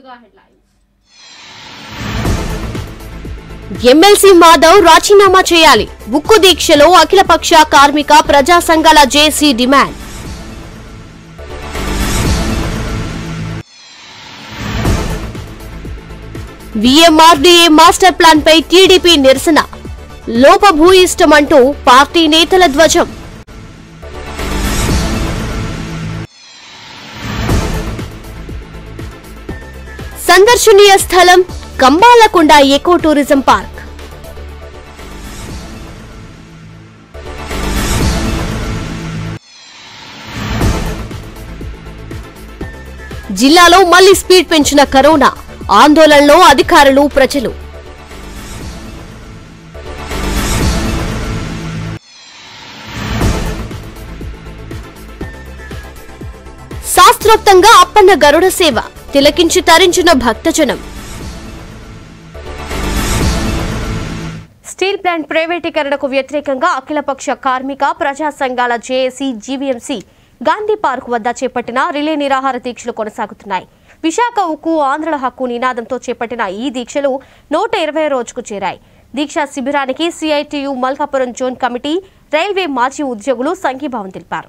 ముందుగా headlines MLC Madhav రాజీనామా చేయాలి ఉక్కు దీక్షలో అఖిలపక్ష కార్మిక ప్రజా సంఘాల JC demand VMRDA master plan పై టీడీపీ నిరసన లోపభూయిష్టమంటూ పార్టీ నేతల ధ్వజం సందర్శనీయ స్థలం కంబాలకొండ ఎకో టూరిజం పార్క్ జిల్లాలో మళ్లీ స్పీడ్ పెంచిన కరోనా ఆందోళనలో అధికారులు ప్రజలు శాస్త్రోక్తంగా అప్పన్న గరుడ సేవ తిలకించి తరించిన భక్తజనం స్టీల్ ప్లాంట్ ప్రైవేటీకరణకు వ్యతిరేకంగా అఖిలపక్ష కార్మిక ప్రజా సంఘాల జేఏసీ జీవీఎంసీ గాంధీ పార్క్ వద్ద చేపట్టిన రిలే నిరాహార దీక్షలు కొనసాగుతున్నాయి విశాఖ ఉక్కు ఆంధ్రుల హక్కు నినాదంతో చేపట్టిన ఈ దీక్షలు నూట ఇరవై రోజుకు చేరాయి దీక్షా శిబిరానికి CITU Malkapuram zone committee railway మాజీ ఉద్యోగులు సంఘీభావం తెలిపారు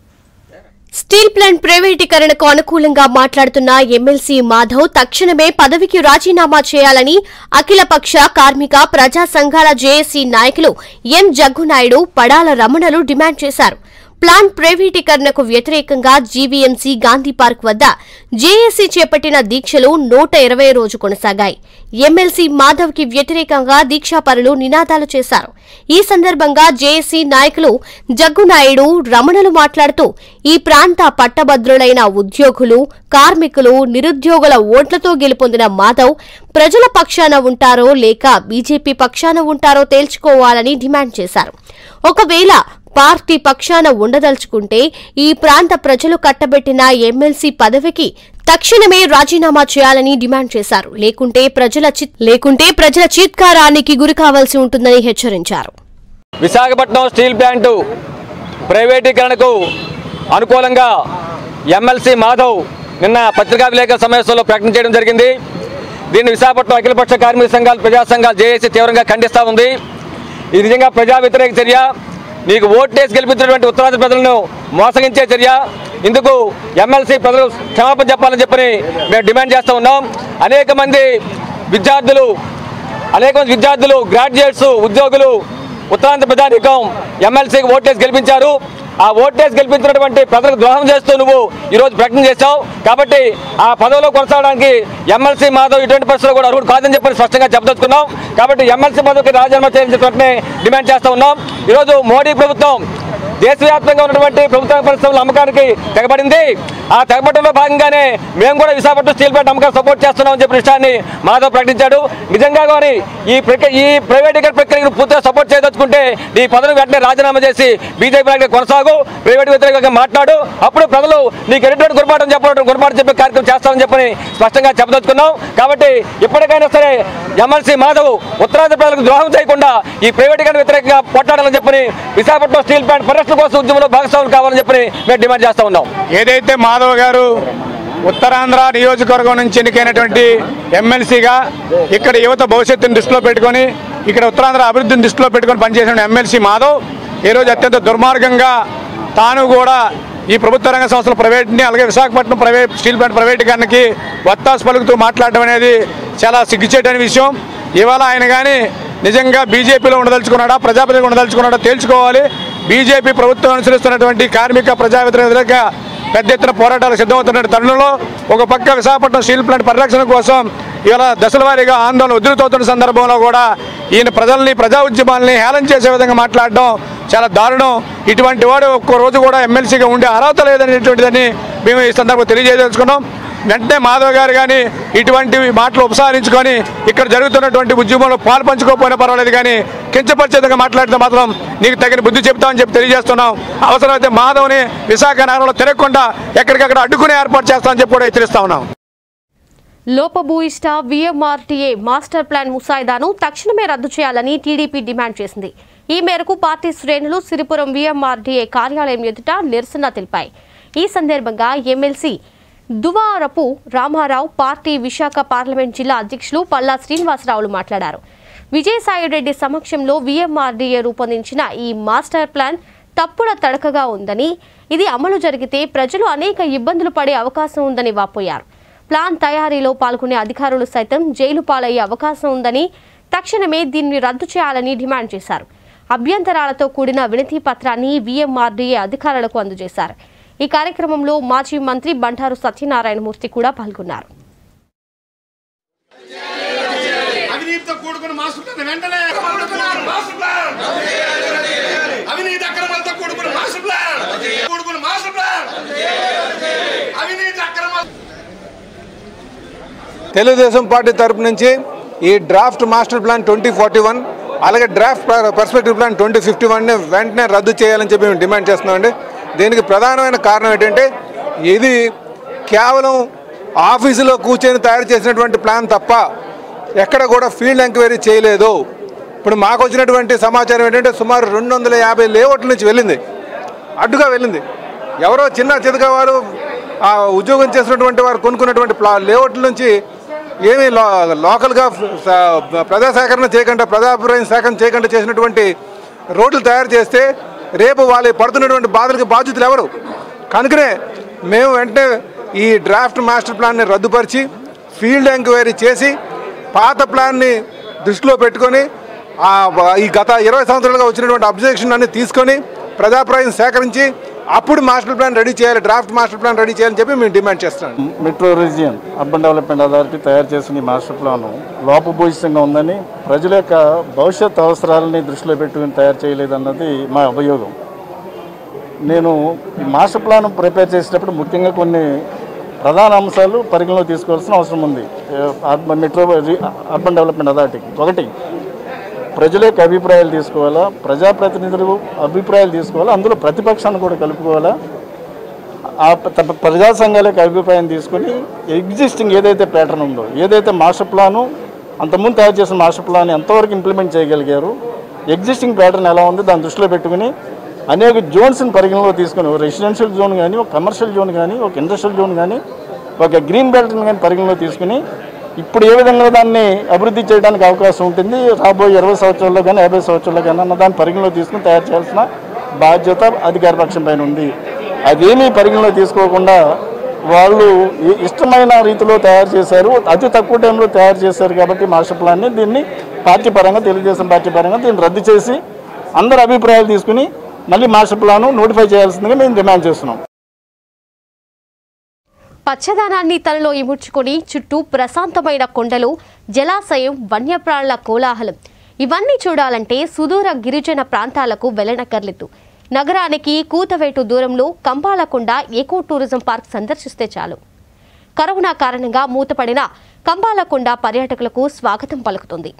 స్టీల్ ప్లాంట్ ప్రైవేటీకరణకు అనుకూలంగా మాట్లాడుతున్న ఎమ్మెల్సీ మాధవ్ తక్షణమే పదవికి రాజీనామా చేయాలని అఖిలపక్ష కార్మిక ప్రజా సంఘాల జేఏసీ నాయకులు ఎం జగ్గునాయుడు పడాల రమణలు డిమాండ్ చేశారు ప్లాంట్ ప్రైవేటీకరణకు వ్యతిరేకంగా జీవీఎంసీ గాంధీ పార్క్ వద్ద జేఏసీ చేపట్టిన దీక్షలు నూట ఇరవై రోజు కొనసాగాయి ఎమ్మెల్సీ మాధవ్ కి వ్యతిరేకంగా దీక్షాపరులు నినాదాలు చేశారు ఈ సందర్భంగా జేఏసీ నాయకులు జగ్గునాయుడు రమణలు మాట్లాడుతూ ఈ ప్రాంత పట్టభద్రులైన ఉద్యోగులు కార్మికులు నిరుద్యోగుల ఓట్లతో గెలుపొందిన మాధవ్ ప్రజల పక్షాన ఉంటారో లేక బీజేపీ పక్షాన ఉంటారో తేల్చుకోవాలని డిమాండ్ చేశారు ఒకవేళ పార్టీ పక్షాన ఉండదలుచుకుంటే ఈ ప్రాంత ప్రజలు కట్టబెట్టిన ఎమ్మెల్సీ పదవికి తక్షణమే రాజీనామా చేయాలని డిమాండ్ చేశారు లేకుంటే ప్రజల చిత్- లేకుంటే ప్రజల చీత్కారానికి గురి కావాల్సి ఉంటుందని హెచ్చరించారు విశాఖపట్నం స్టీల్ ప్లాంటు ప్రైవేటీకరణకు అనుకూలంగా ఎమ్మెల్సీ మాధవ్ నిన్న పత్రికా విలేకరుల సమావేశంలో ప్రకటన చేయడం జరిగింది దీన్ని విశాఖపట్నం అఖిలపక్ష కార్మిక సంఘాలు ప్రజా సంఘాలు జేఏసీ తీవ్రంగా ఖండిస్తూ ఉంది ఇది నిజంగా ప్రజా వ్యతిరేక చర్య నీకు ఓటేసి గెలిపించినటువంటి ఉత్తరాంధ్ర ప్రజలను మోసగించే చర్య ఇందుకు ఎమ్మెల్సీ ప్రజలు క్షమాపణ చెప్పాలని చెప్పని మేము డిమాండ్ చేస్తూ ఉన్నాం అనేక మంది విద్యార్థులు అనేక మంది విద్యార్థులు గ్రాడ్యుయేట్స్ ఉద్యోగులు ఉత్తరాంధ్ర ప్రజానీకం ఎమ్మెల్సీకి ఓటేసి గెలిపించారు ఆ ఓటేసి గెలిపించినటువంటి ప్రజలకు ద్రోహం చేస్తూ నువ్వు ఈరోజు ప్రకటన చేశావు కాబట్టి ఆ పదవిలో కొనసాగడానికి ఎమ్మెల్సీ మాధవ్ ఇటువంటి పరిస్థితుల్లో కూడా అర్హుడు కాదని చెప్పని స్పష్టంగా చెప్పదలుచుకున్నాం కాబట్టి ఎమ్మెల్సీ పదవికి రాజీనామా చేయాలని వెంటనే డిమాండ్ చేస్తూ ఉన్నాం ఈరోజు మోడీ ప్రభుత్వం దేశవ్యాప్తంగా ఉన్నటువంటి ప్రభుత్వ పరిశ్రమల అమ్మకానికి తెగబడింది ఆ తెగబడంలో భాగంగానే మేము కూడా విశాఖపట్నం స్టీల్ ప్లాంట్ అమ్మకాన్ని సపోర్ట్ చేస్తున్నామని చెప్పిన విషయాన్ని మాధవ్ ప్రకటించాడు నిజంగా కానీ ఈ ప్రక్రియ ఈ ప్రైవేటీకరణ ప్రక్రియను పూర్తిగా సపోర్ట్ చేయదలుచుకుంటే ఈ పదవి వెంటనే రాజీనామా చేసి బీజేపీ పార్టీ కొనసాగు ప్రైవేట్ వ్యతిరేకంగా మాట్లాడు అప్పుడు ప్రజలు నీకు ఎటువంటి గురపాఠం చెప్పడం గురపాఠం చెప్పే కార్యక్రమం చేస్తామని చెప్పని స్పష్టంగా చెప్పదలుచుకున్నాం కాబట్టి ఇప్పటికైనా సరే ఎమ్మెల్సీ మాధవ్ ఉత్తరాంధ్ర ప్రజలకు ద్రోహం చేయకుండా ఈ ప్రైవేటీకరణ వ్యతిరేకంగా పోట్లాడాలని చెప్పని విశాఖపట్నం స్టీల్ ప్లాంట్ పరిరక్షణ కోసం ఉద్యమంలో భాగస్వాములు కావాలని చెప్పని మేము డిమాండ్ చేస్తా ఉన్నాం ఏదైతే మాధవ్ గారు ఉత్తరాంధ్ర నియోజకవర్గం నుంచి ఎన్నికైనటువంటి ఎమ్మెల్సీగా ఇక్కడ యువత భవిష్యత్తును దృష్టిలో పెట్టుకొని ఇక్కడ ఉత్తరాంధ్ర అభివృద్ధిని దృష్టిలో పెట్టుకొని పనిచేసిన ఎమ్మెల్సీ మాధవ్ ఈరోజు అత్యంత దుర్మార్గంగా తాను కూడా ఈ ప్రభుత్వ రంగ సంస్థల ప్రైవేట్ని అలాగే విశాఖపట్నం ప్రైవేట్ స్టీల్ ప్లాంట్ ప్రైవేటీకరణకి వత్తాసు పలుకుతూ మాట్లాడడం అనేది చాలా సిగ్గుచేటని విషయం ఇవాళ ఆయన కానీ నిజంగా బీజేపీలో ఉండదలుచుకున్నాడా ప్రజాప్రతినిధి ఉండదలుచుకున్నాడా తేల్చుకోవాలి బీజేపీ ప్రభుత్వం అనుసరిస్తున్నటువంటి కార్మిక ప్రజా వ్యతిరేక పెద్ద ఎత్తున పోరాటాలు సిద్ధమవుతున్న తరుణంలో ఒక పక్క విశాఖపట్నం స్టీల్ ప్లాంట్ పరిరక్షణ కోసం ఇవాళ దశల వారీగా ఆందోళన ఉధృతవుతున్న సందర్భంలో కూడా ఈయన ప్రజల్ని ప్రజా ఉద్యమాల్ని హేళన చేసే విధంగా మాట్లాడడం చాలా దారుణం ఇటువంటి వాడు ఒక్క రోజు కూడా ఎమ్మెల్సీగా ఉండే అర్హత లేదనేటువంటిదని మేము ఈ సందర్భంగా తెలియజేయదలుచుకున్నాం వెంటనే మాధవ్ గారు కానీ ఇటువంటి మాటలు ఉపసంహరించుకొని ఇక్కడ జరుగుతున్నటువంటి ఉద్యమంలో పాలు పంచుకోకపోయినా పర్వాలేదు కానీ కించపరిచేదంగా మాట్లాడితే మాత్రం నీకు తగిన బుద్ధి చెప్తామని చెప్పి తెలియజేస్తున్నాం అవసరమైతే మాధవ్ని విశాఖ నగరంలో తిరగకుండా ఎక్కడికక్కడ అడ్డుకునే ఏర్పాటు చేస్తామని చెప్పి కూడా హెచ్చరిస్తా ఉన్నాం లోపభూయిష్ట విఎంఆర్టీఏ మాస్టర్ ప్లాన్ ముసాయిదాను తక్షణమే రద్దు చేయాలని టీడీపీ డిమాండ్ చేసింది ఈ మేరకు పార్టీ శ్రేణులు సిరిపురం విఎంఆర్డీఏ కార్యాలయం ఎదుట నిరసన తెలిపాయి ఈ సందర్భంగా MLC Duvvarapu Ramarao party Visakha parliament జిల్లా అధ్యక్షులు పల్లా శ్రీనివాసరావులు మాట్లాడారు విజయసాయిరెడ్డి సమక్షంలో విఎంఆర్డీఏ రూపొందించిన ఈ మాస్టర్ ప్లాన్ తప్పుల తడకగా ఉందని ఇది అమలు జరిగితే ప్రజలు అనేక ఇబ్బందులు పడే అవకాశం ఉందని వాపోయారు ప్లాన్ తయారీలో పాల్గొనే అధికారులు సైతం జైలు పాలయ్యే అవకాశం ఉందని తక్షణమే దీన్ని రద్దు చేయాలని డిమాండ్ చేశారు అభ్యంతరాలతో కూడిన వినతి పత్రాన్ని విఎంఆర్డీఏ అధికారులకు అందజేశారు ఈ కార్యక్రమంలో మాజీ మంత్రి బండారు సత్యనారాయణమూర్తి కూడా పాల్గొన్నారు అవినీతితో కూడుకున్న మాస్టర్ ప్లాన్ వెంటనే మాస్టర్ ప్లాన్ అవినీతి అక్రమాలతో కూడుకున్న మాస్టర్ ప్లాన్ కూడుకున్న మాస్టర్ ప్లాన్ అవినీతి అక్రమాలు తెలుగుదేశం పార్టీ తరపు నుంచి ఈ draft master plan twenty forty one అలాగే draft perspective plan twenty fifty వన్ని వెంటనే రద్దు చేయాలని చెప్పి మేము డిమాండ్ చేస్తున్నామండి దీనికి ప్రధానమైన కారణం ఏంటంటే ఇది కేవలం ఆఫీసులో కూర్చొని తయారు చేసినటువంటి ప్లాన్ తప్ప ఎక్కడ కూడా ఫీల్డ్ ఎంక్వైరీ చేయలేదు ఇప్పుడు మాకు వచ్చినటువంటి సమాచారం ఏంటంటే సుమారు రెండు వందల యాభై లేఅవుట్ల నుంచి వెళ్ళింది అడ్డుగా వెళ్ళింది ఎవరో చిన్న చితక వారు ఆ ఉద్యోగం చేసినటువంటి వారు కొనుక్కున్నటువంటి ప్లా లేఅవుట్ల నుంచి ఏమీ లో లోకల్గా స- ప్రజా సేకరణ చేయకుండా ప్రజాభిప్రాయం సేకరణ చేయకుండా చేసినటువంటి రోడ్లు తయారు చేస్తే రేపు వాళ్ళు పడుతున్నటువంటి బాధలకు బాధ్యతలు ఎవరు కనుకనే మేము వెంటనే ఈ డ్రాఫ్ట్ మాస్టర్ ప్లాన్ని రద్దుపరిచి ఫీల్డ్ ఎంక్వైరీ చేసి పాత ప్లాన్ని దృష్టిలో పెట్టుకొని ఆ వ- ఈ గత ఇరవై సంవత్సరాలుగా వచ్చినటువంటి అబ్జెక్షన్ అన్ని తీసుకొని ప్రజాభిప్రాయం సేకరించి అప్పుడు మాస్టర్ ప్లాన్ రెడీ చేయాలి డ్రాఫ్ట్ మాస్టర్ ప్లాన్ రెడీ చేయాలని చెప్పి మేము డిమాండ్ చేస్తున్నాం metro region urban development authority తయారు చేసిన ఈ మాస్టర్ ప్లాన్ లోపభూయిష్టంగా ఉందని ప్రజల యొక్క భవిష్యత్ అవసరాలని దృష్టిలో పెట్టుకుని తయారు చేయలేదన్నది మా అభియోగం నేను ఈ మాస్టర్ ప్లాన్ ప్రిపేర్ చేసేటప్పుడు ముఖ్యంగా కొన్ని ప్రధాన అంశాలు పరిగణలో తీసుకోవాల్సిన అవసరం ఉంది ఏ, అర్బన్ మెట్రో రీ- అర్బన్ డెవలప్మెంట్ అథారిటీకి ఒకటి ప్రజల యొక్క అభిప్రాయాలు తీసుకోవాలా ప్రజాప్రతినిధులు అభిప్రాయాలు తీసుకోవాలా అందులో ప్రతిపక్షాన్ని కూడా కలుపుకోవాలా ఆ ప్ర- ప్రజా సంఘాల యొక్క అభిప్రాయం తీసుకొని ఎగ్జిస్టింగ్ ఏదైతే ప్యాటర్న్ ఉందో ఏదైతే మాస్టర్ ప్లాను అంతకుముందు తయారు చేసిన మాస్టర్ ప్లాన్ ఎంతవరకు ఇంప్లిమెంట్ చేయగలిగారు ఎగ్జిస్టింగ్ ప్యాటర్న్ ఎలా ఉంది దాన్ని దృష్టిలో పెట్టుకుని అనేక జోన్స్ని పరిగణలో తీసుకొని ఒక రెసిడెన్షియల్ జోన్ కానీ ఒక కమర్షియల్ జోన్ కానీ ఒక ఇండస్ట్రియల్ జోన్ కానీ ఒక గ్రీన్ బెల్ట్ని కానీ పరిగణలో తీసుకుని ఇప్పుడు ఏ విధంగా దాన్ని అభివృద్ధి చేయడానికి అవకాశం ఉంటుంది రాబోయే ఇరవై సంవత్సరాల్లో కానీ యాభై సంవత్సరాల్లో కానీ అన్న దాన్ని పరిగణలో తీసుకుని తయారు చేయాల్సిన బాధ్యత అధికార పక్షం పైన ఉంది అదేమీ పరిగణలో తీసుకోకుండా వాళ్ళు ఈ- ఇష్టమైన రీతిలో తయారు చేశారు అతి తక్కువ టైంలో తయారు చేశారు కాబట్టి మాస్టర్ ప్లాన్ని దీన్ని పార్టీ పరంగా తెలుగుదేశం పార్టీ పరంగా దీన్ని రద్దు చేసి అందరి అభిప్రాయాలు తీసుకుని మళ్ళీ మాస్టర్ ప్లాను నోటిఫై చేయాల్సిందిగా మేము డిమాండ్ చేస్తున్నాం పచ్చదనాన్ని తనలో ఇముడ్చుకొని చుట్టూ ప్రశాంతమైన కొండలు జలాశయం వన్యప్రాణుల కోలాహలం ఇవన్నీ చూడాలంటే సుదూర గిరిజన ప్రాంతాలకు వెళ్ళనక్కర్లేదు నగరానికి కూతవేటు దూరంలో కంబాలకొండ ఎకో టూరిజం పార్క్ సందర్శిస్తే చాలు కరోనా కారణంగా మూతపడిన కంబాలకొండ పర్యాటకులకు స్వాగతం పలుకుతుంది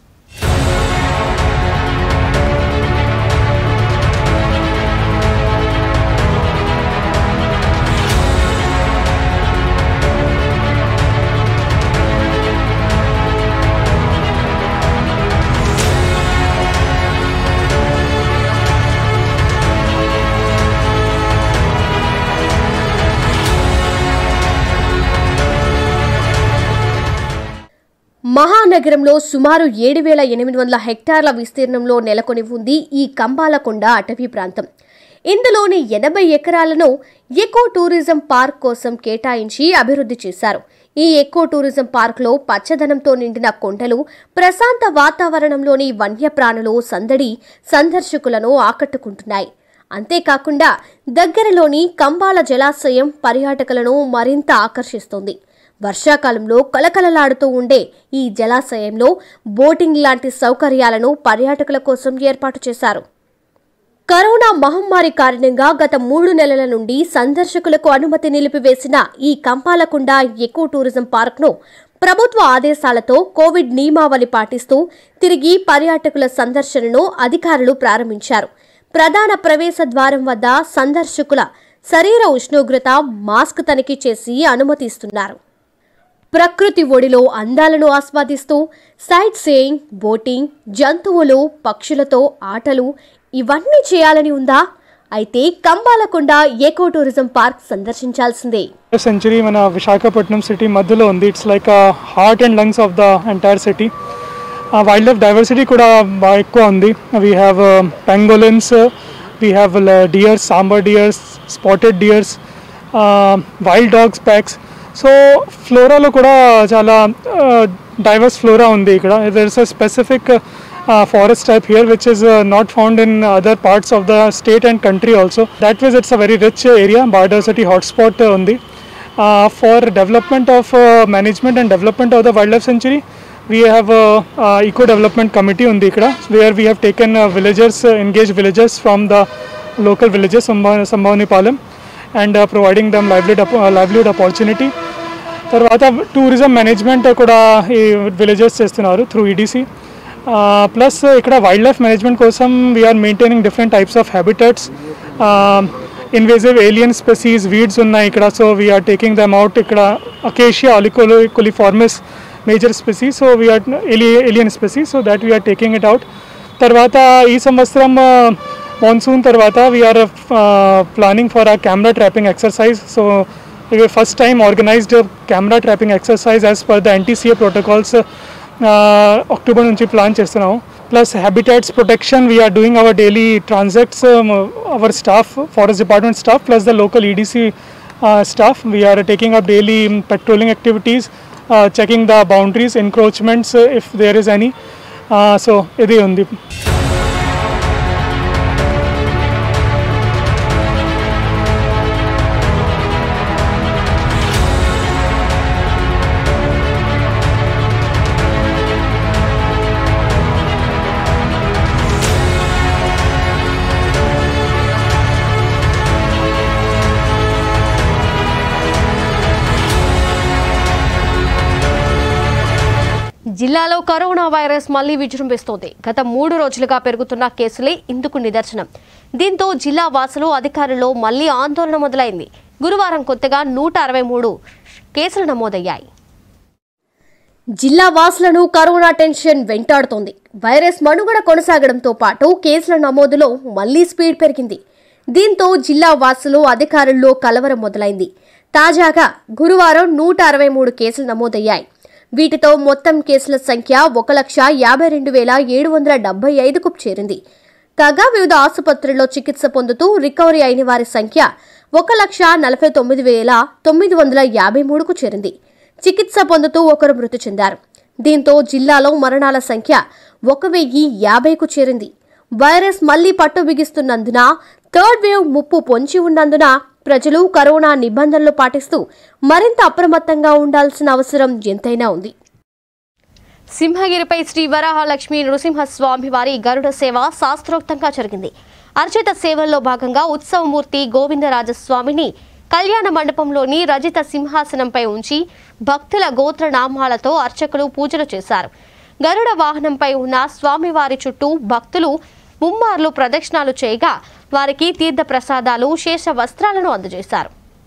మహానగరంలో సుమారు ఏడు వేల ఎనిమిది వందల హెక్టార్ల విస్తీర్ణంలో నెలకొని ఉంది ఈ కంబాలకొండ అటవీ ప్రాంతం ఇందులోని ఎనభై ఎకరాలను ఎకో టూరిజం పార్క్ కోసం కేటాయించి అభివృద్ధి చేశారు ఈ ఎకో టూరిజం పార్క్లో పచ్చదనంతో నిండిన కొండలు ప్రశాంత వాతావరణంలోని వన్యప్రాణులు సందడి సందర్శకులను ఆకట్టుకుంటున్నాయి అంతేకాకుండా దగ్గరలోని కంబాల జలాశయం పర్యాటకులను మరింత ఆకర్షిస్తోంది వర్షాకాలంలో కలకలలాడుతూ ఉండే ఈ జలాశయంలో బోటింగ్ లాంటి సౌకర్యాలను పర్యాటకుల కోసం ఏర్పాటు చేశారు కరోనా మహమ్మారి కారణంగా గత మూడు నెలల నుండి సందర్శకులకు అనుమతి నిలిపివేసిన ఈ కంపాలకుండ ఎకో టూరిజం పార్క్ను ప్రభుత్వ ఆదేశాలతో కోవిడ్ నియమావళి పాటిస్తూ తిరిగి పర్యాటకుల సందర్శనను అధికారులు ప్రారంభించారు ప్రధాన ప్రవేశ ద్వారం వద్ద సందర్శకుల శరీర ఉష్ణోగ్రత మాస్క్ తనిఖీ చేసి అనుమతిస్తున్నారు ప్రకృతి ఒడిలో అందాలను ఆస్వాదిస్తూ సైట్ సీయింగ్ బోటింగ్ జంతువులు పక్షులతో ఆటలు ఇవన్నీ చేయాలని ఉందా అయితే కంబాలకొండ ఎకో టూరిజం పార్క్ సందర్శించాల్సిందే సెంచరీ మన విశాఖపట్నం సిటీ మధ్యలో ఉంది it's like heart and lungs of the entire city wild life diversity కూడా బాగా ఎక్కువ ఉంది we have pangolins we have deers sambar deers spotted deers wild dogs packs so ఫ్లోరాలో కూడా చాలా డైవర్స్ ఫ్లోరా ఉంది ఇక్కడ there is a specific forest type here which is not found in other parts of the state and country also that వీస్ it's a very rich area biodiversity hotspot ఉంది for development of management and development of the wild life sanctuary we have a uh, eco development committee on Dikra where we have taken uh, villagers, uh, engaged villagers from the local villages, Sambha- Sambhavani Palam, and uh, providing them livelihood, op- uh, livelihood opportunity. తర్వాత tourism management కూడా ఈ villages చేస్తున్నారు through EDC plus ఇక్కడ wild life management కోసం we're maintaining different types of habitats invasive alien species weeds ఉన్నాయి ఇక్కడ so we're taking them out ఇక్కడ acacia అలికోలో కొలిఫార్మిస్ major species so we're alien species so that we're taking it out తర్వాత ఈ సంవత్సరం monsoon తర్వాత we're planning for a camera trapping exercise so ఇది first time organized camera trapping exercise as per the NTCA protocols October నుంచి plan చేస్తున్నాం plus habitats protection we're doing our daily transects our staff forest department staff plus the local EDC staff we're taking up daily patrolling activities checking the boundaries encroachments if there is any so ఇది ఉంది జిల్లాలో corona virus మళ్లీ విజృంభిస్తోంది గత మూడు రోజులుగా పెరుగుతున్న కేసులే ఇందుకు నిదర్శనం దీంతో జిల్లా వాసులు అధికారుల్లో మళ్లీ ఆందోళన మొదలైంది గురువారం కొత్తగా నూట అరవై మూడు కేసులు నమోదయ్యాయి జిల్లా వాసులను కరోనా టెన్షన్ వెంటాడుతోంది వైరస్ మనుగడ కొనసాగడంతో పాటు కేసుల నమోదులో మళ్లీ స్పీడ్ పెరిగింది దీంతో జిల్లా వాసులు అధికారుల్లో కలవరం మొదలైంది తాజాగా గురువారం నూట అరవై మూడు కేసులు నమోదయ్యాయి వీటితో మొత్తం కేసుల సంఖ్య ఒక లక్ష యాభై రెండు వేల ఏడు వందల డెబ్బై ఐదుకు చేరింది కాగా వివిధ ఆసుపత్రుల్లో చికిత్స పొందుతూ రికవరీ అయిన వారి సంఖ్య ఒక లక్ష నలభై తొమ్మిది వేల తొమ్మిది వందల యాభై మూడుకు చేరింది చికిత్స పొందుతూ ఒకరు మృతి చెందారు దీంతో జిల్లాలో మరణాల సంఖ్య ఒక వెయ్యి యాభైకు చేరింది వైరస్ మళ్లీ పట్టు బిగిస్తున్నందున థర్డ్ వేవ్ ముప్పు పొంచి ఉన్నందున ప్రజలు కరోనా నిబంధనలు పాటిస్తూ మరింత అప్రమత్తంగా ఉండాల్సిన అవసరం ఎంతైనా ఉంది సింహగిరిపై శ్రీ వరాహలక్ష్మి నృసింహస్వామి వారి గరుడ సేవ శాస్త్రోక్తంగా జరిగింది అర్చిత సేవల్లో భాగంగా ఉత్సవమూర్తి గోవిందరాజస్వామిని కళ్యాణ మండపంలోని రజిత సింహాసనంపై ఉంచి భక్తుల గోత్ర నామాలతో అర్చకులు పూజలు చేశారు గరుడ వాహనంపై ఉన్న స్వామివారి చుట్టూ భక్తులు ముమ్మార్లు ప్రదక్షిణాలు చేయగా వారికి తీర్థ ప్రసాదాలు శేష వస్త్రాలను అందజేశారు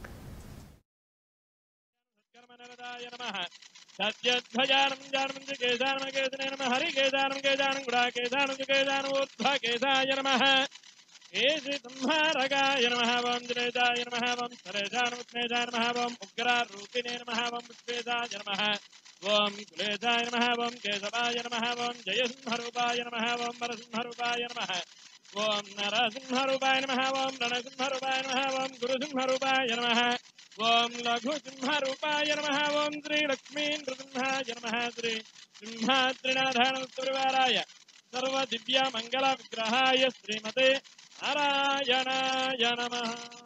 సత్యధ్వజానం జానం కేదానం కేతనే నమ హరి కేదానం కేదానం గుడా కేదానం కేదానం ఊర్ధ్వ కేదాయ నమ కేసి సంహారగాయ నమ ఓం దినేదాయ నమ ఓం సరేదానం ఉత్నేదాయ నమ ఓం ఉగ్రారూపిణే నమ ఓం ఉత్వేదాయ నమ ఓం కులేదాయ నమ ఓం కేశవాయ నమ ఓం జయసింహరూపాయ నమ ఓం వరసింహరూపాయ నమ ఓం నరసింహరూపాయ నమ ఓం రణసింహరూపాయ నమ ఓం గురుసింహరూపాయ నమ ఓం లఘుసింహరూపాయ నమ ఓం శ్రీ లక్ష్మీ నృసింహాయ నమ శ్రీ సింహాద్రినాథానవారాయ సర్వ దివ్య మంగళ విగ్రహాయ శ్రీమతే నారాయణాయ నమ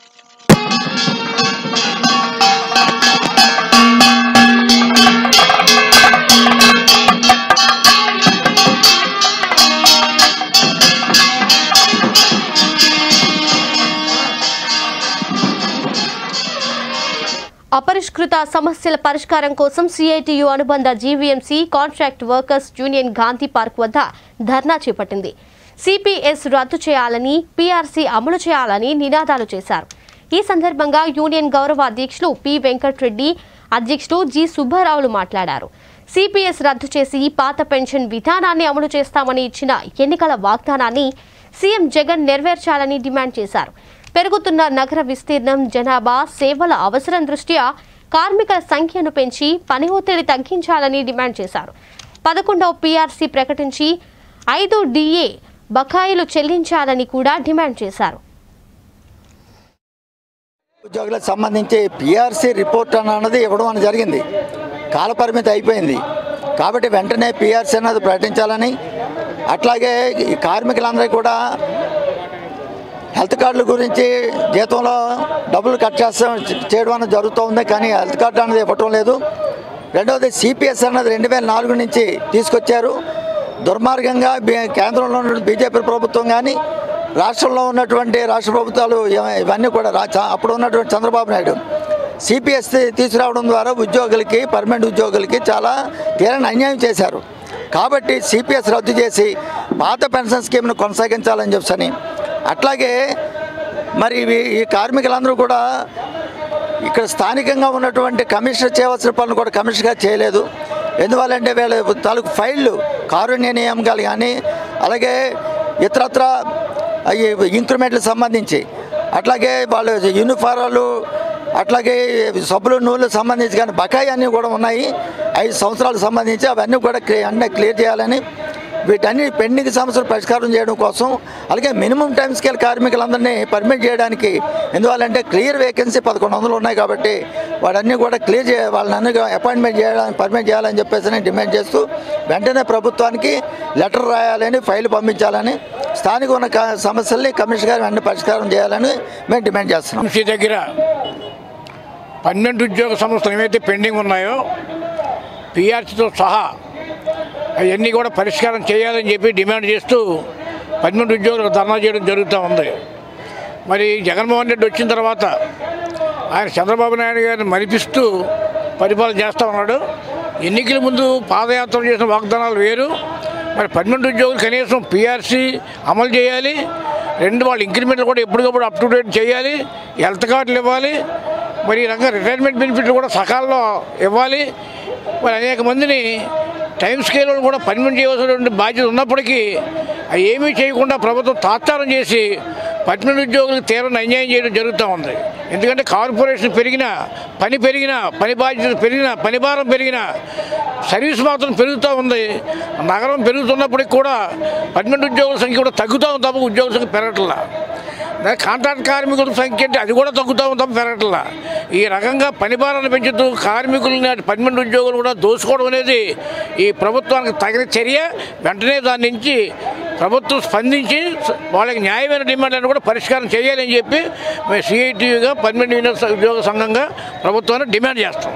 అపరిష్కృత సమస్యల పరిష్కారం కోసం సిఐటియు అనుబంధ GVMC contract workers union Gandhi park వద్ద ధర్నా చేపట్టింది సిపిఎస్ రద్దు చేయాలని పీఆర్సీ అమలు చేయాలని నినాదాలు చేశారు ఈ సందర్భంగా యూనియన్ గౌరవ అధ్యక్షులు పి వెంకట్రెడ్డి అధ్యక్షుడు జి సుబ్బారావులు మాట్లాడారు సిపిఎస్ రద్దు చేసి పాత పెన్షన్ విధానాన్ని అమలు చేస్తామని ఇచ్చిన ఎన్నికల వాగ్దానాన్ని సీఎం జగన్ నెరవేర్చాలని డిమాండ్ చేశారు పెరుగుతున్న నగర విస్తీర్ణం జనాభా సేవల అవసరం దృష్ట్యా కార్మికుల సంఖ్యను పెంచి పని ఒత్తిడి తగ్గించాలని డిమాండ్ చేశారు పదకొండవ పీఆర్సీ ప్రకటించి ఐదు డిఏ బకాయిలు చెల్లించాలని కూడా డిమాండ్ చేశారు ఉద్యోగులకు సంబంధించి పిఆర్సీ రిపోర్ట్ అన్నది ఇవ్వడం అనేది జరిగింది కాలపరిమితి అయిపోయింది కాబట్టి వెంటనే పిఆర్సీ అన్నది ప్రకటించాలని అట్లాగే ఈ కార్మికులందరికీ కూడా హెల్త్ కార్డుల గురించి జీతంలో డబ్బులు కట్ చేస్తాం చేయడం అనేది జరుగుతూ కానీ హెల్త్ కార్డు అనేది ఇవ్వటం లేదు రెండవది సిపిఎస్ అన్నది రెండు వేల నాలుగు నుంచి తీసుకొచ్చారు దుర్మార్గంగా బీ- కేంద్రంలో ఉన్న బీజేపీ ప్రభుత్వం కానీ రాష్ట్రంలో ఉన్నటువంటి రాష్ట్ర ప్రభుత్వాలు ఇవ- ఇవన్నీ కూడా రా చ- అప్పుడు ఉన్నటువంటి చంద్రబాబు నాయుడు సిపిఎస్ తీసుకురావడం ద్వారా ఉద్యోగులకి పర్మనెంట్ ఉద్యోగులకి చాలా తీరని అన్యాయం చేశారు కాబట్టి సిపిఎస్ రద్దు చేసి పాత పెన్షన్ స్కీమ్ను కొనసాగించాలని చెప్పని అట్లాగే మరి ఇవి- ఈ కార్మికులందరూ కూడా ఇక్కడ స్థానికంగా ఉన్నటువంటి కమిషనర్ చేయవలసిన పనులు కూడా కమిషనర్గా చేయలేదు ఎందువల్లంటే వీళ్ళ తాలూకు ఫైళ్ళు కారుణ్య నియామకాలు కానీ అలాగే ఇతరత్ర ఈ ఇంక్రిమెంట్లకు సంబంధించి అట్లాగే వాళ్ళు యూనిఫారాలు అట్లాగే సబ్బులు నూనెలకు సంబంధించి కానీ బకాయి అన్నీ కూడా ఉన్నాయి ఐదు సంవత్సరాలకు సంబంధించి అవన్నీ కూడా క్లి- అన్నీ క్లియర్ చేయాలని వీటన్ని పెండింగ్ సమస్యలు పరిష్కారం చేయడం కోసం అలాగే మినిమం టైం స్కేల్ కార్మికులందరినీ పర్మిట్ చేయడానికి ఎందువల్లంటే క్లియర్ వేకెన్సీ పదకొండు వందలు ఉన్నాయి కాబట్టి వాడన్నీ కూడా క్లియర్ చే వాళ్ళని అపాయింట్మెంట్ చేయడానికి పర్మిట్ చేయాలని చెప్పేసి డిమాండ్ చేస్తూ వెంటనే ప్రభుత్వానికి లెటర్ రాయాలని ఫైల్ పంపించాలని స్థానిక ఉన్న క- సమస్యల్ని కమిషనర్ గారు వెంటనే పరిష్కారం చేయాలని మేము డిమాండ్ చేస్తున్నాం ఎంసీ దగ్గర పన్నెండు ఉద్యోగ సంస్థలు ఏవైతే పెండింగ్ ఉన్నాయో పిఆర్సీతో సహా అవన్నీ కూడా పరిష్కారం చేయాలని చెప్పి డిమాండ్ చేస్తూ పన్నెండు ఉద్యోగులకు ధర్నా చేయడం జరుగుతూ ఉంది మరి జగన్మోహన్ రెడ్డి వచ్చిన తర్వాత ఆయన చంద్రబాబు నాయుడు గారిని మరిపిస్తూ పరిపాలన చేస్తూ ఉన్నాడు ఎన్నికల ముందు పాదయాత్ర చేసిన వాగ్దానాలు వేరు మరి పన్నెండు ఉద్యోగులు కనీసం పిఆర్సీ అమలు చేయాలి రెండు వాళ్ళ ఇంక్రిమెంట్లు కూడా ఎప్పటికప్పుడు అప్ టు డేట్ చేయాలి హెల్త్ కార్డులు ఇవ్వాలి మరి ఈ రకంగా రిటైర్మెంట్ బెనిఫిట్లు కూడా సకాలంలో ఇవ్వాలి మరి అనేక మందిని టైం స్కేల్ కూడా పర్మిట్ చేయవలసినటువంటి బాధ్యత ఉన్నప్పటికీ అవి ఏమీ చేయకుండా ప్రభుత్వం తాత్సారం చేసి పట్టణ ఉద్యోగులకు తీవ్ర అన్యాయం చేయడం జరుగుతూ ఉంది ఎందుకంటే కార్పొరేషన్ పెరిగినా పని పెరిగినా పని బాధ్యత పెరిగినా పని భారం పెరిగినా సర్వీస్ మాత్రం పెరుగుతూ ఉంది నగరం పెరుగుతున్నప్పటికి కూడా పన్నెండు ఉద్యోగుల సంఖ్య కూడా తగ్గుతూ ఉంది తప్ప ఉద్యోగుల సంఖ్య పెరగట్లా దాని కాంట్రాక్ట్ కార్మికుల సంఖ్య అంటే అది కూడా తగ్గుతూ ఉంది తప్ప పెరగట్లా ఈ రకంగా పని భారాన్ని పెంచుతూ కార్మికులని పన్నెండు ఉద్యోగులు కూడా దోచుకోవడం అనేది ఈ ప్రభుత్వానికి తగిన చర్య వెంటనే దాని నుంచి ప్రభుత్వం స్పందించి వాళ్ళకి న్యాయమైన డిమాండ్లను కూడా పరిష్కారం చేయాలని చెప్పి మేము సిఐటిగా పన్నెండు యూనియన్ ఉద్యోగ సంఘంగా ప్రభుత్వాన్ని డిమాండ్ చేస్తాం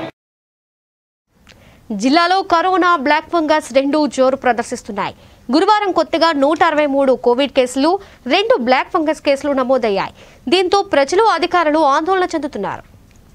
జిల్లాలో కరోనా బ్లాక్ ఫంగస్ రెండు జోరు ప్రదర్శిస్తున్నాయి గురువారం కొత్తగా నూట అరవై మూడు కోవిడ్ కేసులు రెండు బ్లాక్ ఫంగస్ కేసులు నమోదయ్యాయి దీంతో ప్రజలు అధికారులు ఆందోళన చెందుతున్నారు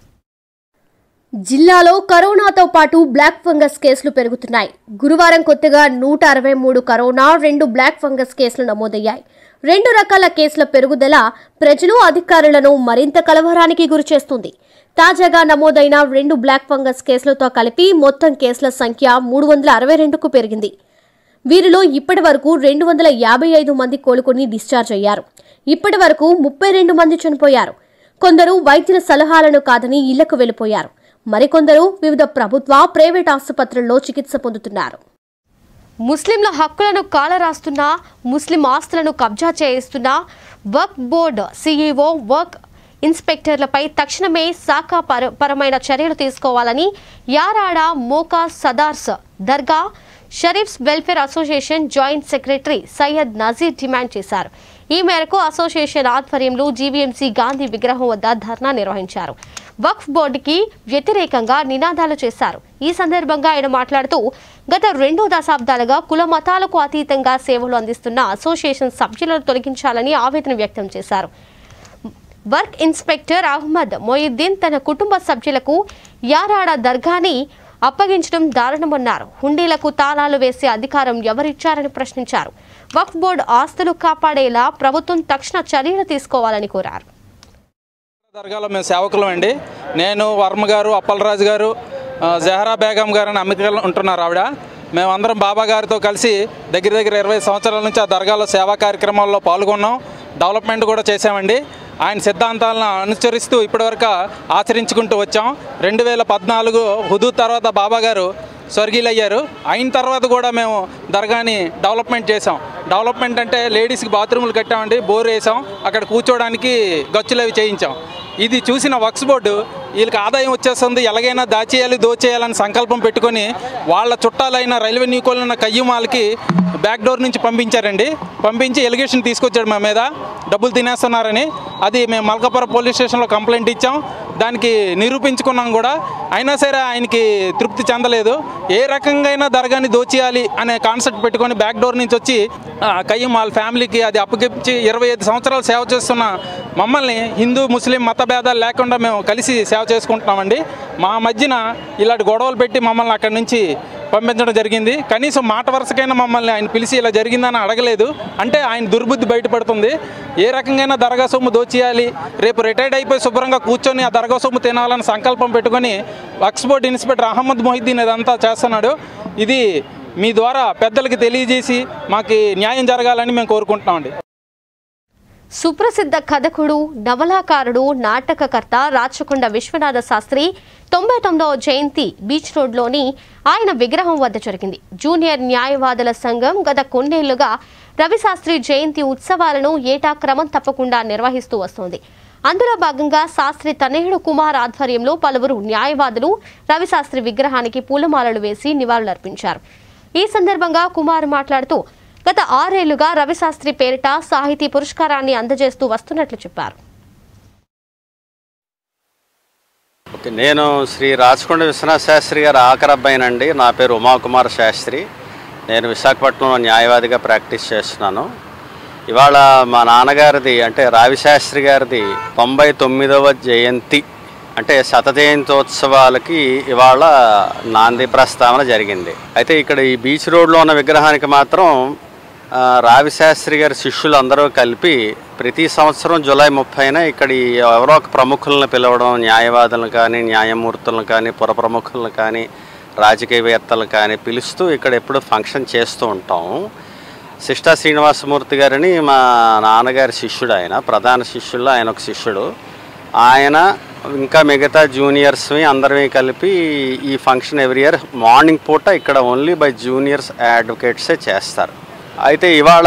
జిల్లాలో కరోనాతో పాటు బ్లాక్ ఫంగస్ కేసులు పెరుగుతున్నాయి గురువారం కొత్తగా నూట అరవై మూడు కరోనా రెండు బ్లాక్ ఫంగస్ కేసులు నమోదయ్యాయి రెండు రకాల కేసుల పెరుగుదల ప్రజలు అధికారులను మరింత కలవరానికి గురిచేస్తుంది తాజాగా నమోదైన రెండు బ్లాక్ ఫంగస్ కేసులతో కలిపి మొత్తం కేసుల సంఖ్య మూడు వందల అరవై రెండుకు పెరిగింది వీరిలో ఇప్పటి వరకు రెండు వందల యాభై ఐదు మంది కోలుకొని డిశ్చార్జ్ అయ్యారు ఇప్పటి వరకు ముప్పై రెండు మంది చనిపోయారు కొందరు వైద్యుల సలహాలను కాదని ఇళ్లకు వెళ్లిపోయారు మరికొందరు వివిధ ప్రభుత్వ ప్రైవేట్ ఆసుపత్రుల్లో చికిత్స పొందుతున్నారు ముస్లింల హక్కులను కాలరాస్తున్న ముస్లిం ఆస్తులను కబ్జా చేయిస్తున్న వర్క్ బోర్డు సీఈఓ వర్క్ ఇన్స్పెక్టర్లపై తక్షణమే శాఖ పర- పరమైన చర్యలు తీసుకోవాలని యారాడ మోకా సదార్స్ దర్గా షరీఫ్స్ welfare association joint secretary Syed Nazir demand చేశారు ఈ మేరకు అసోసియేషన్ ఆధ్వర్యంలో జీవీఎంసీ గాంధీ విగ్రహం వద్ద ధర్నా నిర్వహించారు వక్ఫ్ బోర్డుకి వ్యతిరేకంగా నినాదాలు చేశారు ఈ సందర్భంగా ఆయన మాట్లాడుతూ గత రెండు దశాబ్దాలుగా కుల మతాలకు అతీతంగా సేవలు అందిస్తున్న అసోసియేషన్ సభ్యులను తొలగించాలని ఆవేదన వ్యక్తం చేశారు వర్క్ ఇన్స్పెక్టర్ అహ్మద్ మొయిద్దీన్ తన కుటుంబ సభ్యులకు యారాడ దర్గాని అప్పగించడం దారుణమన్నారు హుండీలకు తాళాలు వేసే అధికారం ఎవరిచ్చారని ప్రశ్నించారు వక్ఫ్ బోర్డు ఆస్తులు కాపాడేలా ప్రభుత్వం తక్షణ చర్యలు తీసుకోవాలని కోరారు దర్గాలో మేము సేవకులం అండి నేను వర్మ గారు అప్పలరాజు గారు ఆ, జహరా బేగం గారు అని అమెరికాలో ఉంటున్నారు ఆవిడ మేమందరం బాబా గారితో కలిసి దగ్గర దగ్గర ఇరవై సంవత్సరాల నుంచి ఆ దర్గాలో సేవా కార్యక్రమాల్లో పాల్గొన్నాం డెవలప్మెంట్ కూడా చేశామండి ఆయన సిద్ధాంతాలను అనుసరిస్తూ ఇప్పటివరకు ఆచరించుకుంటూ వచ్చాం రెండు వేల పద్నాలుగు హుదూ తర్వాత బాబా గారు స్వర్గీయులయ్యారు అయిన తర్వాత కూడా మేము దర్గాని డెవలప్మెంట్ చేసాం డెవలప్మెంట్ అంటే లేడీస్కి బాత్రూములు కట్టామండి బోర్ వేసాం అక్కడ కూర్చోవడానికి గచ్చులు అవి చేయించాం ఇది చూసిన వక్స్ బోర్డు వీళ్ళకి ఆదాయం వచ్చేస్తుంది ఎలాగైనా దాచేయాలి దోచేయాలని సంకల్పం పెట్టుకొని వాళ్ళ చుట్టాలైన రైల్వే న్యూకోల్ ఉన్న కయ్యూమాలకి బ్యాక్ డోర్ నుంచి పంపించారండి పంపించి ఎలిగేషన్ తీసుకొచ్చాడు మా మీద డబ్బులు తినేస్తున్నారని అది మేము మల్కాపురం పోలీస్ స్టేషన్లో కంప్లైంట్ ఇచ్చాం దానికి నిరూపించుకున్నాం కూడా అయినా సరే ఆయనకి తృప్తి చెందలేదు ఏ రకంగా అయినా దర్గాని దోచేయాలి అనే కాన్సెప్ట్ పెట్టుకొని బ్యాక్ డోర్ నుంచి వచ్చి ఆ, కయ్యం వాళ్ళ ఫ్యామిలీకి అది అప్పగించి ఇరవై ఐదు సంవత్సరాలు సేవ చేస్తున్న మమ్మల్ని హిందూ ముస్లిం మత భేదాలు లేకుండా మేము కలిసి సేవ చేసుకుంటున్నామండి మా మధ్యన ఇలాంటి గొడవలు పెట్టి మమ్మల్ని అక్కడి నుంచి పంపించడం జరిగింది కనీసం మాట వరుసకైనా మమ్మల్ని ఆయన పిలిచి ఇలా జరిగిందని అడగలేదు అంటే ఆయన దుర్బుద్ధి బయటపడుతుంది ఏ రకంగా దర్గా సొమ్ము దోచేయాలి రేపు రిటైర్డ్ అయిపోయి శుభ్రంగా కూర్చొని ఆ దర్గా సొమ్ము తినాలని సంకల్పం పెట్టుకొని వక్స్బోర్డ్ ఇన్స్పెక్టర్ అహ్మద్ మొహిద్దీన్ ఇదంతా చేస్తున్నాడు ఇది మీ ద్వారా పెద్దలకి తెలియజేసి మాకు న్యాయం జరగాలని మేము కోరుకుంటున్నామండి సుప్రసిద్ధ కథకుడు నవలాకారుడు నాటకకర్త రాచకొండ విశ్వనాథ శాస్త్రి తొంభై తొమ్మిదవ జయంతి బీచ్ రోడ్లోని ఆయన విగ్రహం వద్ద జరిగింది జూనియర్ న్యాయవాదుల సంఘం గత కొన్నేళ్లుగా రవిశాస్త్రి జయంతి ఉత్సవాలను ఏటా క్రమం తప్పకుండా నిర్వహిస్తూ వస్తోంది అందులో భాగంగా శాస్త్రి తనయుడు కుమార్ ఆధ్వర్యంలో పలువురు న్యాయవాదులు రవిశాస్త్రి విగ్రహానికి పూలమాలలు వేసి నివాళులర్పించారు ఈ సందర్భంగా కుమార్ మాట్లాడుతూ గత ఆరేళ్లుగా రవిశాస్త్రి పేరిట సాహితీ పురస్కారాన్ని అందజేస్తూ వస్తున్నట్లు చెప్పారు ఓకే నేను శ్రీ రాచకొండ విశ్వనాథ శాస్త్రి గారి ఆఖరి అబ్బాయినండి నా పేరు ఉమాకుమార్ శాస్త్రి నేను విశాఖపట్నంలో న్యాయవాదిగా ప్రాక్టీస్ చేస్తున్నాను ఇవాళ మా నాన్నగారిది అంటే రావిశాస్త్రి గారిది తొంభై తొమ్మిదవ జయంతి అంటే శత జయంతోత్సవాలకి ఇవాళ నాంది ప్రస్తావన జరిగింది అయితే ఇక్కడ ఈ బీచ్ రోడ్లో ఉన్న విగ్రహానికి మాత్రం ఆ, రావిశాస్త్రి గారి శిష్యులు అందరూ కలిపి ప్రతి సంవత్సరం జూలై ముప్పైన ఇక్కడ ఈ ఎవరో ఒక ప్రముఖులను పిలవడం న్యాయవాదులను కానీ న్యాయమూర్తులను కానీ పుర ప్రముఖులను కానీ రాజకీయవేత్తలను కానీ పిలుస్తూ ఇక్కడ ఎప్పుడు ఫంక్షన్ చేస్తూ ఉంటాం శిష్టా శ్రీనివాసమూర్తి గారిని మా నాన్నగారి శిష్యుడు ఆయన ప్రధాన శిష్యుల్లో ఆయన ఒక శిష్యుడు ఆయన ఇంకా మిగతా జూనియర్స్ని అందరివి కలిపి ఈ ఫంక్షన్ ఎవ్రీ ఇయర్ మార్నింగ్ పూట ఇక్కడ ఓన్లీ బై జూనియర్స్ అడ్వకేట్సే చేస్తారు అయితే ఇవాళ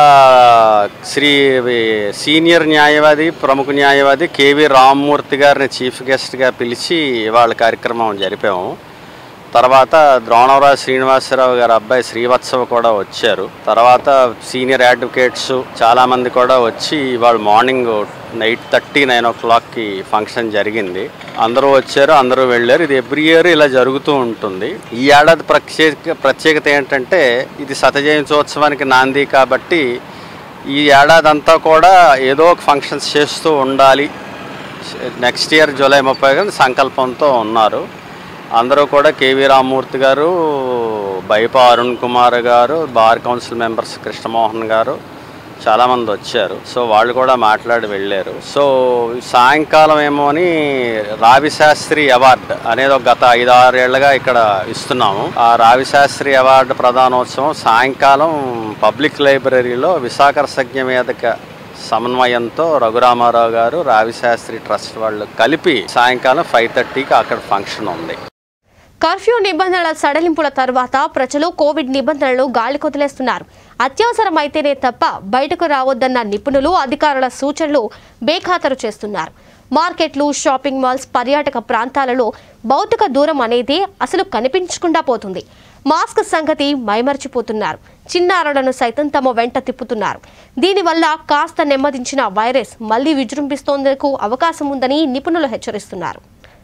శ్రీ సీనియర్ న్యాయవాది ప్రముఖ న్యాయవాది కేవి రామ్మూర్తి గారిని చీఫ్ గెస్ట్గా పిలిచి ఇవాళ కార్యక్రమం జరిపాము తర్వాత ద్రోణవరాజు శ్రీనివాసరావు గారి అబ్బాయి శ్రీవత్సవ కూడా వచ్చారు తర్వాత సీనియర్ అడ్వకేట్స్ చాలామంది కూడా వచ్చి ఇవాళ మార్నింగ్ ఎయిట్ థర్టీ నైన్ ఓ క్లాక్కి ఫంక్షన్ జరిగింది అందరూ వచ్చారు అందరూ వెళ్ళారు ఇది ఎవ్రీ ఇయర్ ఇలా జరుగుతూ ఉంటుంది ఈ ఏడాది ప్రత్యేక ప్రత్యేకత ఏంటంటే ఇది శతజయంత్యోత్సవానికి నాంది కాబట్టి ఈ ఏడాది అంతా కూడా ఏదో ఒక ఫంక్షన్స్ చేస్తూ ఉండాలి నెక్స్ట్ ఇయర్ జూలై ముప్పై సంకల్పంతో ఉన్నారు అందరూ కూడా కేవీ రామ్మూర్తి గారు బైపా అరుణ్ కుమార్ గారు బార్ కౌన్సిల్ మెంబర్స్ కృష్ణమోహన్ గారు చాలామంది వచ్చారు సో వాళ్ళు కూడా మాట్లాడి వెళ్ళారు సో సాయంకాలం ఏమో అని రావిశాస్త్రి అవార్డు అనేది ఒక గత ఐదు ఆరేళ్లుగా ఇక్కడ ఇస్తున్నాము ఆ రావిశాస్త్రి అవార్డు ప్రధానోత్సవం సాయంకాలం పబ్లిక్ లైబ్రరీలో విశాఖ సజ్ఞ మీదక సమన్వయంతో రఘురామారావు గారు రావిశాస్త్రి ట్రస్ట్ వాళ్ళు కలిపి సాయంకాలం ఫైవ్ థర్టీకి అక్కడ ఫంక్షన్ ఉంది కర్ఫ్యూ నిబంధనల సడలింపుల తర్వాత ప్రజలు కోవిడ్ నిబంధనలు గాలి కొదిలేస్తున్నారు అత్యవసరమైతేనే తప్ప బయటకు రావద్దన్న నిపుణులు అధికారుల సూచనలు బేఖాతరు చేస్తున్నారు మార్కెట్లు షాపింగ్ మాల్స్ పర్యాటక ప్రాంతాలలో భౌతిక దూరం అనేది అసలు కనిపించకుండా పోతుంది మాస్క్ సంగతి మైమర్చిపోతున్నారు చిన్నారులను సైతం తమ వెంట తిప్పుతున్నారు దీనివల్ల కాస్త నెమ్మదించిన వైరస్ మళ్లీ విజృంభిస్తోందుకు అవకాశం ఉందని నిపుణులు హెచ్చరిస్తున్నారు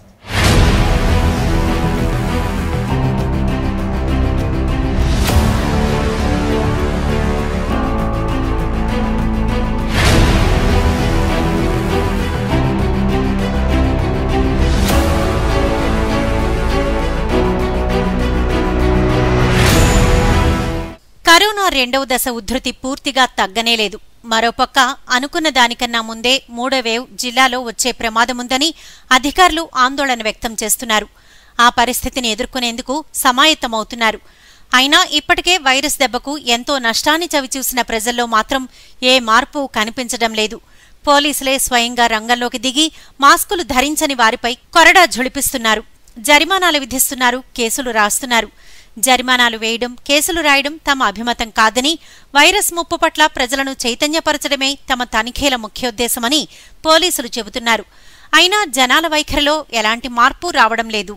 కరోనా రెండవ దశ ఉధృతి పూర్తిగా తగ్గనేలేదు మరోపక్క అనుకున్న దానికన్నా ముందే మూడో వేవ్ జిల్లాలో వచ్చే ప్రమాదముందని అధికారులు ఆందోళన వ్యక్తం చేస్తున్నారు ఆ పరిస్థితిని ఎదుర్కొనేందుకు సమాయత్తమవుతున్నారు అయినా ఇప్పటికే వైరస్ దెబ్బకు ఎంతో నష్టాన్ని చవిచూసిన ప్రజల్లో మాత్రం ఏ మార్పు కనిపించడం లేదు పోలీసులే స్వయంగా రంగంలోకి దిగి మాస్కులు ధరించని వారిపై కొరడా ఝుళిపిస్తున్నారు జరిమానాలు విధిస్తున్నారు కేసులు రాస్తున్నారు జరిమానాలు వేయడం కేసులు రాయడం తమ అభిమతం కాదని వైరస్ ముప్పు పట్ల ప్రజలను చైతన్యపరచడమే తమ తనిఖీల ముఖ్యోద్దేశమని పోలీసులు చెబుతున్నారు అయినా జనాల వైఖరిలో ఎలాంటి మార్పు రావడం లేదు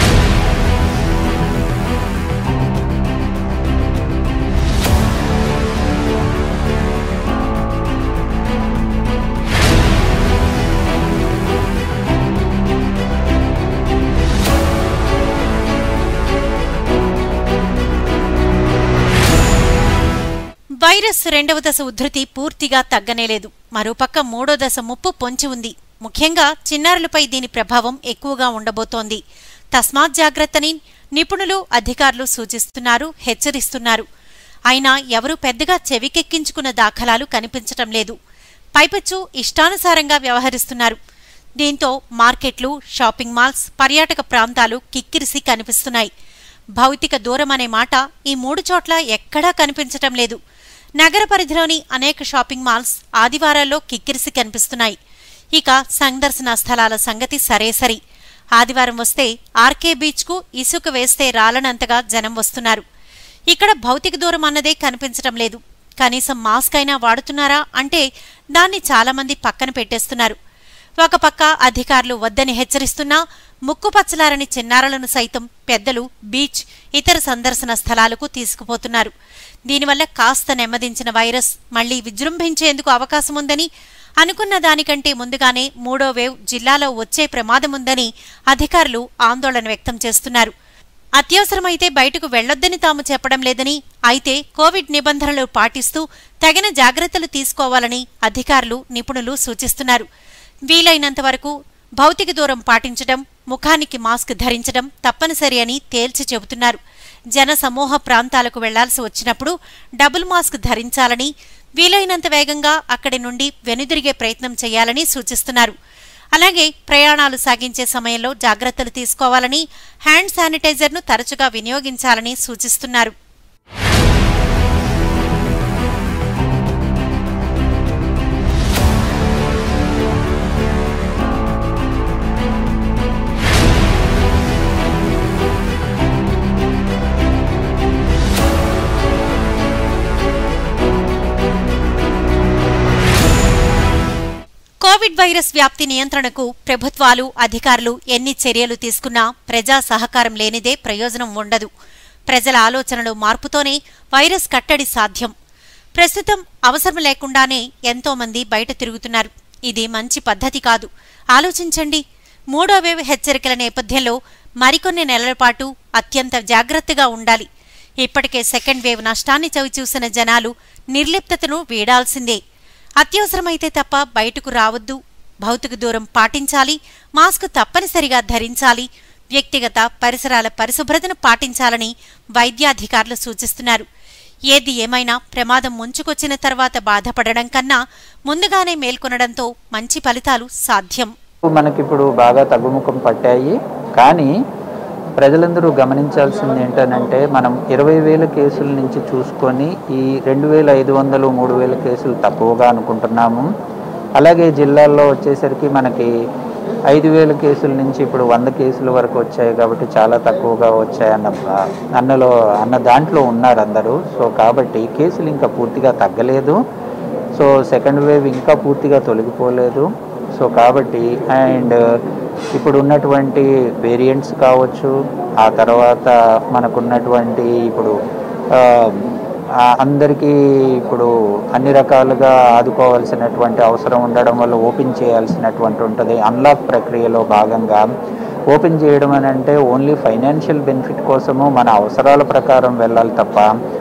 వైరస్ రెండవ దశ ఉధృతి పూర్తిగా తగ్గనేలేదు మరోపక్క మూడో దశ ముప్పు పొంచి ఉంది ముఖ్యంగా చిన్నారులపై దీని ప్రభావం ఎక్కువగా ఉండబోతోంది తస్మాత్ జాగ్రత్తని నిపుణులు అధికారులు సూచిస్తున్నారు హెచ్చరిస్తున్నారు అయినా ఎవరూ పెద్దగా చెవికెక్కించుకున్న దాఖలాలు కనిపించటం లేదు పైపెచ్చు ఇష్టానుసారంగా వ్యవహరిస్తున్నారు దీంతో మార్కెట్లు షాపింగ్ మాల్స్ పర్యాటక ప్రాంతాలు కిక్కిరిసి కనిపిస్తున్నాయి భౌతిక దూరం అనే మాట ఈ మూడు చోట్ల ఎక్కడా కనిపించటం లేదు నగర పరిధిలోని అనేక షాపింగ్ మాల్స్ ఆదివారాల్లో కిక్కిరిసి కనిపిస్తున్నాయి ఇక సందర్శన స్థలాల సంగతి సరే సరి ఆదివారం వస్తే ఆర్కే బీచ్కు ఇసుక వేస్తే రాలనంతగా జనం వస్తున్నారు ఇక్కడ భౌతిక దూరం అన్నదే కనిపించటం లేదు కనీసం మాస్క్ అయినా వాడుతున్నారా అంటే దాన్ని చాలామంది పక్కన పెట్టేస్తున్నారు ఒక పక్క అధికారులు వద్దని హెచ్చరిస్తున్నా ముక్కుపచ్చలారని చిన్నారులను సైతం పెద్దలు బీచ్ ఇతర సందర్శన స్థలాలకు తీసుకుపోతున్నారు దీనివల్ల కాస్త నెమ్మదించిన వైరస్ మళ్లీ విజృంభించేందుకు అవకాశముందని అనుకున్న దానికంటే ముందుగానే మూడో వేవ్ జిల్లాలో వచ్చే ప్రమాదముందని అధికారులు ఆందోళన వ్యక్తం చేస్తున్నారు అత్యవసరమైతే బయటకు వెళ్లొద్దని తాము చెప్పడం లేదని అయితే కోవిడ్ నిబంధనలు పాటిస్తూ తగిన జాగ్రత్తలు తీసుకోవాలని అధికారులు నిపుణులు సూచిస్తున్నారు వీలైనంత వరకు భౌతిక దూరం పాటించడం ముఖానికి మాస్క్ ధరించడం తప్పనిసరి అని తేల్చి చెబుతున్నారు జన సమూహ ప్రాంతాలకు వెళ్లాల్సి వచ్చినప్పుడు డబుల్ మాస్క్ ధరించాలని వీలైనంత వేగంగా అక్కడి నుండి వెనుదిరిగే ప్రయత్నం చేయాలని సూచిస్తున్నారు అలాగే ప్రయాణాలు సాగించే సమయంలో జాగ్రత్తలు తీసుకోవాలని హ్యాండ్ శానిటైజర్ను తరచుగా వినియోగించాలని సూచిస్తున్నారు కోవిడ్ వైరస్ వ్యాప్తి నియంత్రణకు ప్రభుత్వాలు అధికారులు ఎన్ని చర్యలు తీసుకున్నా ప్రజా సహకారం లేనిదే ప్రయోజనం ఉండదు ప్రజల ఆలోచనలు మార్పుతోనే వైరస్ కట్టడి సాధ్యం ప్రస్తుతం అవసరం లేకుండానే ఎంతో మంది బయట తిరుగుతున్నారు ఇది మంచి పద్ధతి కాదు ఆలోచించండి మూడో వేవ్ హెచ్చరికల నేపథ్యంలో మరికొన్ని నెలల పాటు అత్యంత జాగ్రత్తగా ఉండాలి ఇప్పటికే సెకండ్ వేవ్ నష్టాన్ని చవిచూసిన జనాలు నిర్లిప్తతను వీడాల్సిందే అత్యవసరమైతే తప్ప బయటకు రావద్దు భౌతిక దూరం పాటించాలి మాస్క్ తప్పనిసరిగా ధరించాలి వ్యక్తిగత పరిసరాల పరిశుభ్రతను పాటించాలని వైద్యాధికారులు సూచిస్తున్నారు ఏది ఏమైనా ప్రమాదం ముంచుకొచ్చిన తర్వాత బాధపడడం కన్నా ముందుగానే మేల్కొనడంతో మంచి ఫలితాలు సాధ్యం మనకిప్పుడు బాగా తగ్గుముఖం పట్టాయి కానీ ప్రజలందరూ గమనించాల్సింది ఏంటనంటే మనం ఇరవై వేల కేసుల నుంచి చూసుకొని ఈ రెండు వేల ఐదు వందలు మూడు వేల కేసులు తక్కువగా అనుకుంటున్నాము అలాగే జిల్లాల్లో వచ్చేసరికి మనకి ఐదు వేల కేసుల నుంచి ఇప్పుడు వంద కేసుల వరకు వచ్చాయి కాబట్టి చాలా తక్కువగా వచ్చాయన్న అన్నలో అన్న దాంట్లో ఉన్నారు అందరూ సో కాబట్టి కేసులు ఇంకా పూర్తిగా తగ్గలేదు సో సెకండ్ వేవ్ ఇంకా పూర్తిగా తొలగిపోలేదు సో కాబట్టి అండ్ ఇప్పుడు ఉన్నటువంటి వేరియంట్స్ కావచ్చు ఆ తర్వాత మనకున్నటువంటి ఇప్పుడు ఆ, ఆ, అందరికీ ఇప్పుడు అన్ని రకాలుగా ఆదుకోవాల్సినటువంటి అవసరం ఉండడం వల్ల ఓపెన్ చేయాల్సినటువంటి ఉంటుంది అన్లాక్ ప్రక్రియలో భాగంగా ఓపెన్ చేయడం అని అంటే ఓన్లీ ఫైనాన్షియల్ బెనిఫిట్ కోసము మన అవసరాల ప్రకారం వెళ్ళాలి తప్ప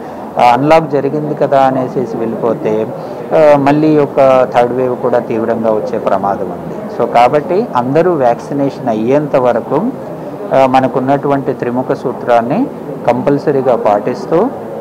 అన్లాక్ జరిగింది కదా అనేసి వెళ్ళిపోతే ఆ, మళ్ళీ ఒక థర్డ్ వేవ్ కూడా తీవ్రంగా వచ్చే ప్రమాదం ఉంది సో కాబట్టి అందరూ వ్యాక్సినేషన్ అయ్యేంత వరకు ఆ, మనకున్నటువంటి త్రిముఖ సూత్రాన్ని కంపల్సరీగా పాటిస్తూ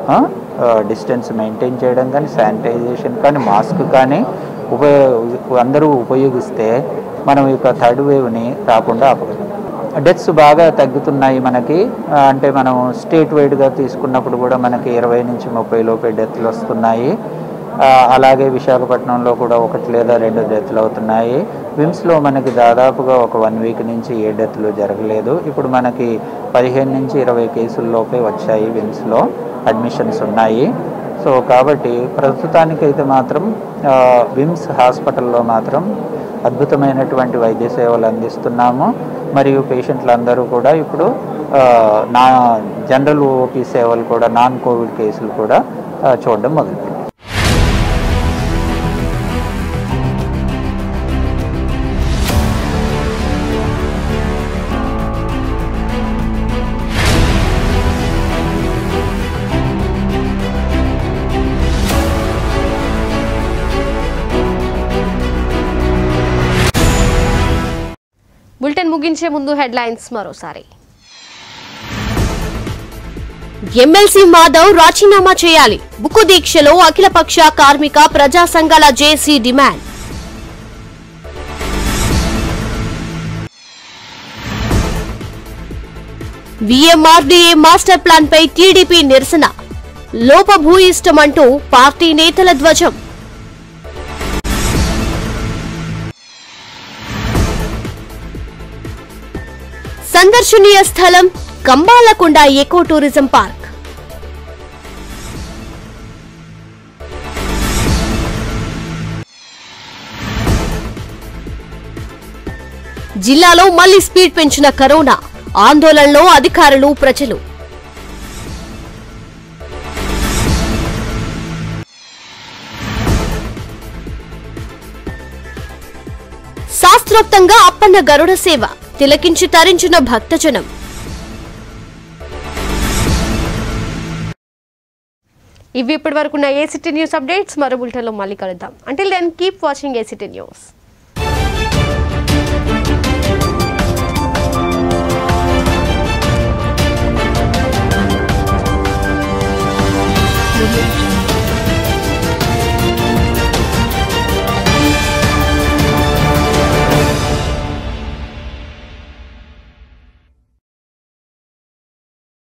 డిస్టెన్స్ మెయింటైన్ చేయడం కానీ శానిటైజేషన్ కానీ మాస్క్ కానీ ఉపయోగ అందరూ ఉపయోగిస్తే మనం ఈ యొక్క థర్డ్ వేవ్ని రాకుండా ఆపగలం డెత్స్ బాగా తగ్గుతున్నాయి మనకి ఆ, అంటే మనం స్టేట్ వైడ్గా తీసుకున్నప్పుడు కూడా మనకి ఇరవై నుంచి ముప్పై లోపే డెత్లు వస్తున్నాయి ఆ, అలాగే విశాఖపట్నంలో కూడా ఒకటి లేదా రెండు డెత్లు అవుతున్నాయి విమ్స్లో మనకి దాదాపుగా ఒక వన్ వీక్ నుంచి ఏ డెత్లు జరగలేదు ఇప్పుడు మనకి పదిహేను నుంచి ఇరవై కేసుల్లోపే వచ్చాయి విమ్స్లో అడ్మిషన్స్ ఉన్నాయి సో కాబట్టి ప్రస్తుతానికైతే మాత్రం ఆ, విమ్స్ హాస్పిటల్లో మాత్రం అద్భుతమైనటువంటి వైద్య సేవలు అందిస్తున్నాము మరియు పేషెంట్లందరూ కూడా ఇప్పుడు ఆ, నా జనరల్ ఓపీ సేవలు కూడా నాన్ కోవిడ్ కేసులు కూడా ఆ, చూడడం మొదలుపెట్టాం బులెటిన్ ముగించే ముందు హెడ్లైన్స్ మరోసారి ఎమ్మెల్సీ మాధవ్ రాజీనామా చేయాలి బుక్కు దీక్షలో అఖిలపక్ష కార్మిక ప్రజా సంఘాల JC demand VMRDA master plan పై టీడీపీ నిరసన లోపభూయిష్టమంటూ పార్టీ నేతల ధ్వజం సందర్శనీయ స్థలం కంబాలకొండ ఎకో టూరిజం పార్క్ జిల్లాలో మళ్లీ స్పీడ్ పెంచిన కరోనా ఆందోళనలో అధికారులు ప్రజలు శాస్త్రోక్తంగా అప్పన్న గరుడ సేవ తిలకించి తరించిన భక్తజనం ఇవి ఇప్పటి వరకు ఉన్న ఏసిటీ న్యూస్ అప్డేట్స్ మరో బులెటిన్లో మళ్ళీ కలుద్దాం until then keep watching ACT news